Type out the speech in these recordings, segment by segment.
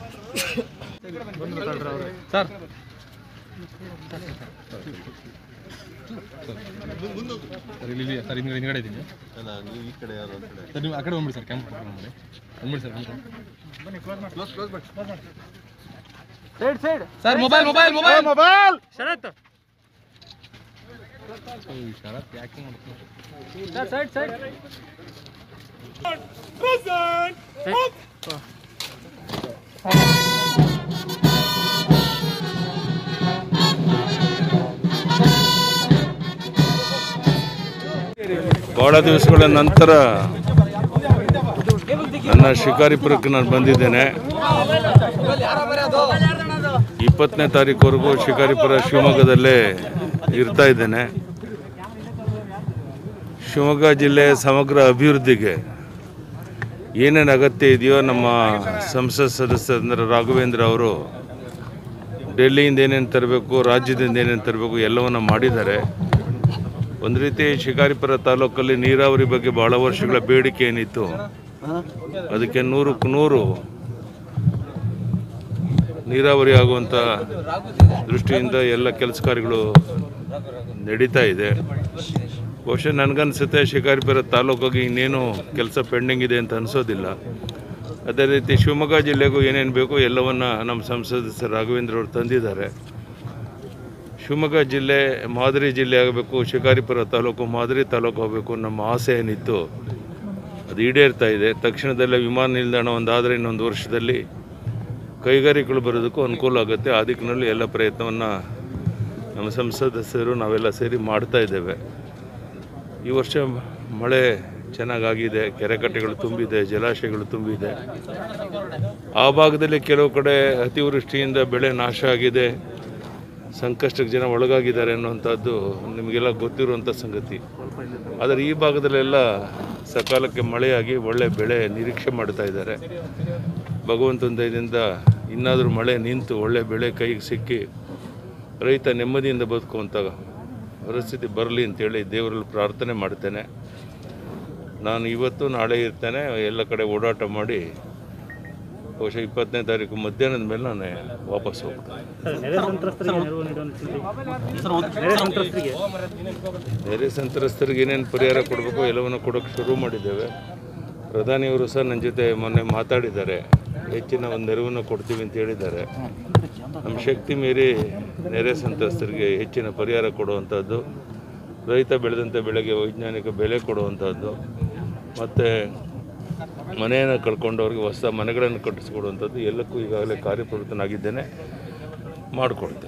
sir sir ಇಲ್ಲಿ ಇಲ್ಲಿ sir ಹಿಂದ್ಗಡೆ ಹಿಂದ್ಗಡೆ ಇದ್ದೀನಿ ಈ ಕಡೆ ಯಾರು ಕಡೆ ಸರ್ ನೀವು ಆ ಕಡೆ ಬಂದ್ಬಿಡಿ ಸರ್ ಕ್ಯಾಂಪ್ ಬಂದ್ಬಿಡಿ ಬಂದ್ಬಿಡಿ sir side side sir mobile mobile mobile mobile Sharath Sharath ಯಾಕೆ ಮಾಡ್ತೀನಿ ಸರ್ ಸೈಡ್ ಸೈಡ್ ಬಹಳ ದಿವಸಗಳ ನಂತರ ನನ್ನ ಶಿಕಾರಿಪುರಕ್ಕೆ ನಾನು ಬಂದಿದ್ದೇನೆ ಇಪ್ಪತ್ತನೇ ತಾರೀಕುವರೆಗೂ ಶಿಕಾರಿಪುರ ಶಿವಮೊಗ್ಗದಲ್ಲೇ ಇರ್ತಾ ಇದ್ದೇನೆ ಶಿವಮೊಗ್ಗ ಜಿಲ್ಲೆಯ ಸಮಗ್ರ ಅಭಿವೃದ್ಧಿಗೆ ಏನೇನು ಅಗತ್ಯ ಇದೆಯೋ ನಮ್ಮ ಸಂಸತ್ ಸದಸ್ಯರಂದ್ರೆ ರಾಘವೇಂದ್ರ ಅವರು ಡೆಲ್ಲಿಯಿಂದ ಏನೇನು ತರಬೇಕು ರಾಜ್ಯದಿಂದ ಏನೇನು ತರಬೇಕು ಎಲ್ಲವನ್ನು ಮಾಡಿದ್ದಾರೆ ಒಂದು ರೀತಿ ಶಿಕಾರಿಪುರ ತಾಲೂಕಲ್ಲಿ ನೀರಾವರಿ ಬಗ್ಗೆ ಬಹಳ ವರ್ಷಗಳ ಬೇಡಿಕೆ ಏನಿತ್ತು ಅದಕ್ಕೆ ನೂರಕ್ಕೆ ನೂರು ನೀರಾವರಿ ಆಗುವಂಥ ದೃಷ್ಟಿಯಿಂದ ಎಲ್ಲ ಕೆಲಸ ಕಾರ್ಯಗಳು ನಡೀತಾ ಇದೆ ಬಹುಶಃ ನನಗನ್ಸುತ್ತೆ ಶಿಕಾರಿಪುರ ತಾಲೂಕಿಗೆ ಇನ್ನೇನು ಕೆಲಸ ಪೆಂಡಿಂಗ್ ಇದೆ ಅಂತ ಅನಿಸೋದಿಲ್ಲ ಅದೇ ರೀತಿ ಶಿವಮೊಗ್ಗ ಜಿಲ್ಲೆಗೂ ಏನೇನು ಬೇಕು ಎಲ್ಲವನ್ನು ನಮ್ಮ ಸಂಸದ ರಾಘವೇಂದ್ರ ಅವರು ತಂದಿದ್ದಾರೆ ಶಿವಮೊಗ್ಗ ಜಿಲ್ಲೆ ಮಾದರಿ ಜಿಲ್ಲೆ ಆಗಬೇಕು ಶಿಕಾರಿಪುರ ತಾಲೂಕು ಮಾದರಿ ತಾಲೂಕು ಆಗಬೇಕು ನಮ್ಮ ಆಸೆ ಏನಿತ್ತು ಅದು ಈಡೇರ್ತಾ ಇದೆ ತಕ್ಷಣದಲ್ಲೇ ವಿಮಾನ ನಿಲ್ದಾಣ ಒಂದಾದರೆ ಇನ್ನೊಂದು ವರ್ಷದಲ್ಲಿ ಕೈಗಾರಿಕೆಗಳು ಬರೋದಕ್ಕೂ ಅನುಕೂಲ ಆಗುತ್ತೆ ಆ ದಿಕ್ಕಿನಲ್ಲಿ ಎಲ್ಲ ಪ್ರಯತ್ನವನ್ನು ನಮ್ಮ ಸಂಸದಸ್ಯರು ನಾವೆಲ್ಲ ಸೇರಿ ಮಾಡ್ತಾ ಇದ್ದೇವೆ ಈ ವರ್ಷ ಮಳೆ ಚೆನ್ನಾಗಾಗಿದೆ ಕೆರೆಕಟ್ಟೆಗಳು ತುಂಬಿದೆ ಜಲಾಶಯಗಳು ತುಂಬಿದೆ ಆ ಭಾಗದಲ್ಲಿ ಕೆಲವು ಕಡೆ ಅತಿವೃಷ್ಟಿಯಿಂದ ಬೆಳೆ ನಾಶ ಆಗಿದೆ ಸಂಕಷ್ಟಕ್ಕೆ ಜನ ಒಳಗಾಗಿದ್ದಾರೆ ಅನ್ನುವಂಥದ್ದು ನಿಮಗೆಲ್ಲ ಗೊತ್ತಿರುವಂಥ ಸಂಗತಿ ಆದರೆ ಈ ಭಾಗದಲ್ಲೆಲ್ಲ ಸಕಾಲಕ್ಕೆ ಮಳೆಯಾಗಿ ಒಳ್ಳೆ ಬೆಳೆ ನಿರೀಕ್ಷೆ ಮಾಡ್ತಾ ಇದ್ದಾರೆ ಭಗವಂತನ ದಯದಿಂದ ಇನ್ನಾದರೂ ಮಳೆ ನಿಂತು ಒಳ್ಳೆ ಬೆಳೆ ಕೈಗೆ ಸಿಕ್ಕಿ ರೈತ ನೆಮ್ಮದಿಯಿಂದ ಬದುಕುವಂಥ ಪರಿಸ್ಥಿತಿ ಬರಲಿ ಅಂತೇಳಿ ದೇವರಲ್ಲಿ ಪ್ರಾರ್ಥನೆ ಮಾಡ್ತೇನೆ ನಾನು ಇವತ್ತು ನಾಳೆ ಇರ್ತೇನೆ ಎಲ್ಲ ಕಡೆ ಓಡಾಟ ಮಾಡಿ ಬಹುಶಃ ಇಪ್ಪತ್ತನೇ ತಾರೀಕು ಮಧ್ಯಾಹ್ನದ ಮೇಲೆ ನಾನು ವಾಪಸ್ ಹೋಗ್ತೇನೆ ನೆರೆ ಸಂತ್ರಸ್ತರಿಗೆ ನೆರವು ನೀಡುವಂತೆ ನೆರೆ ಸಂತ್ರಸ್ತರಿಗೆ ನೆರೆ ಸಂತ್ರಸ್ತರಿಗೆ ಏನೇನು ಪರಿಹಾರ ಕೊಡಬೇಕು ಎಲ್ಲವನ್ನು ಕೊಡೋಕ್ಕೆ ಶುರು ಮಾಡಿದ್ದೇವೆ ಪ್ರಧಾನಿಯವರು ಸಹ ನನ್ನ ಜೊತೆ ಮೊನ್ನೆ ಮಾತಾಡಿದ್ದಾರೆ ಹೆಚ್ಚಿನ ಒಂದು ನೆರವನ್ನು ಕೊಡ್ತೀವಿ ಅಂತ ಹೇಳಿದ್ದಾರೆ ನಮ್ಮ ಶಕ್ತಿ ಮೀರಿ ನೆರೆ ಸಂತ್ರಸ್ತರಿಗೆ ಹೆಚ್ಚಿನ ಪರಿಹಾರ ಕೊಡುವಂಥದ್ದು ರೈತ ಬೆಳೆದಂಥ ಬೆಳೆಗೆ ವೈಜ್ಞಾನಿಕ ಬೆಲೆ ಕೊಡುವಂಥದ್ದು ಮತ್ತು ಮನೆಯನ್ನು ಕಳ್ಕೊಂಡವ್ರಿಗೆ ಹೊಸ ಮನೆಗಳನ್ನು ಕಟ್ಟಿಸ್ಕೊಡುವಂಥದ್ದು ಎಲ್ಲಕ್ಕೂ ಈಗಾಗಲೇ ಕಾರ್ಯಪ್ರವೃತ್ತನಾಗಿದ್ದೇನೆ ಮಾಡಿಕೊಡ್ತೇನೆ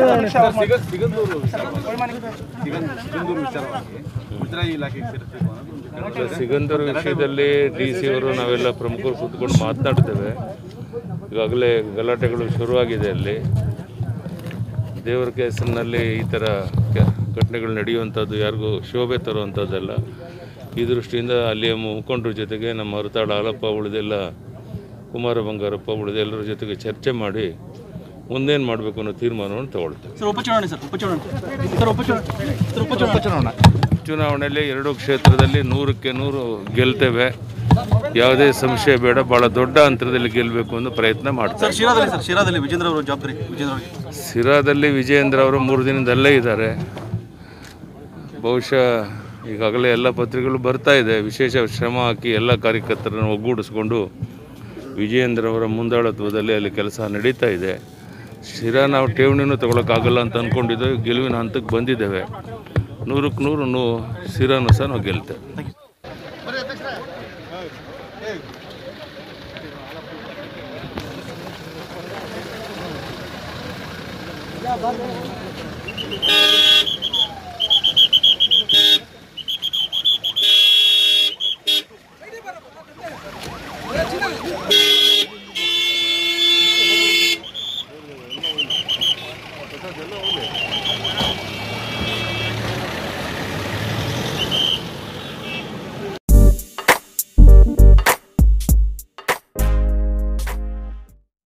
ಸೊ ಸಿಗಂದೂರು ವಿಷಯದಲ್ಲಿ ಡಿ ಸಿ ಅವರು ನಾವೆಲ್ಲ ಪ್ರಮುಖರು ಕೂತ್ಕೊಂಡು ಮಾತನಾಡ್ತೇವೆ ಈಗಾಗಲೇ ಗಲಾಟೆಗಳು ಶುರುವಾಗಿದೆ ಅಲ್ಲಿ ದೇವರ ಕೇಸಿನಲ್ಲಿ ಈ ಥರ ಕೆ- ಘಟನೆಗಳು ನಡೆಯುವಂಥದ್ದು ಯಾರಿಗೂ ಶೋಭೆ ತರುವಂಥದ್ದಲ್ಲ ಈ ದೃಷ್ಟಿಯಿಂದ ಅಲ್ಲಿಯ ಮುಖಂಡರ ಜೊತೆಗೆ ನಮ್ಮ ಹರತಾಳ ಹಾಲಪ್ಪ ಉಳಿದೆಲ್ಲ ಕುಮಾರ ಬಂಗಾರಪ್ಪ ಉಳಿದೆಲ್ಲರ ಜೊತೆಗೆ ಚರ್ಚೆ ಮಾಡಿ ಮುಂದೇನು ಮಾಡಬೇಕು ಅನ್ನೋ ತೀರ್ಮಾನವನ್ನು ತಗೊಳ್ತೇವೆ ಸರ್ ಉಪಚುನಾವಣೆ ಸರ್ ಉಪಚುನಾವಣೆ ಸರ್ ಉಪಚುನಾವಣೆ ಸರ್ ಉಪಚುನಾವಣೆ ಚುನಾವಣೆಯಲ್ಲಿ ಎರಡು ಕ್ಷೇತ್ರದಲ್ಲಿ ನೂರಕ್ಕೆ ನೂರು ಗೆಲ್ತೇವೆ ಯಾವುದೇ ಸಂಶಯ ಬೇಡ ಭಾಳ ದೊಡ್ಡ ಅಂತರದಲ್ಲಿ ಗೆಲ್ಲಬೇಕು ಅಂತ ಪ್ರಯತ್ನ ಮಾಡ್ತಾರೆ ಸರ್ ಶಿರಾದಲ್ಲಿ ಸರ್ ಶಿರಾದಲ್ಲಿ ವಿಜೇಂದ್ರ ಅವರು ಜವಾಬ್ದಾರಿ ವಿಜೇಂದ್ರ ಅವರಿಗೆ ಸಿರಾದಲ್ಲಿ ವಿಜಯೇಂದ್ರ ಅವರು ಮೂರು ದಿನದಲ್ಲೇ ಇದ್ದಾರೆ ಬಹುಶಃ ಈಗಾಗಲೇ ಎಲ್ಲ ಪತ್ರಿಕೆಗಳು ಬರ್ತಾ ಇದೆ ವಿಶೇಷ ಶ್ರಮ ಹಾಕಿ ಎಲ್ಲ ಕಾರ್ಯಕರ್ತರನ್ನು ಒಗ್ಗೂಡಿಸ್ಕೊಂಡು ವಿಜಯೇಂದ್ರ ಅವರ ಮುಂದಾಳತ್ವದಲ್ಲಿ ಅಲ್ಲಿ ಕೆಲಸ ನಡೀತಾ ಇದೆ ಶಿರಾ ನಾವು ಠೇವಣಿನೂ ತಗೊಳಕ್ಕಾಗಲ್ಲ ಅಂತ ಅಂದ್ಕೊಂಡಿದ್ದೇವೆ ಗೆಲುವಿನ ಹಂತಕ್ಕೆ ಬಂದಿದ್ದೇವೆ ನೂರಕ್ಕೆ ನೂರು ನೂ ಶಿರಾನು ಸಹ ನಾವು ಗೆಲ್ತೇವೆ ಸರ್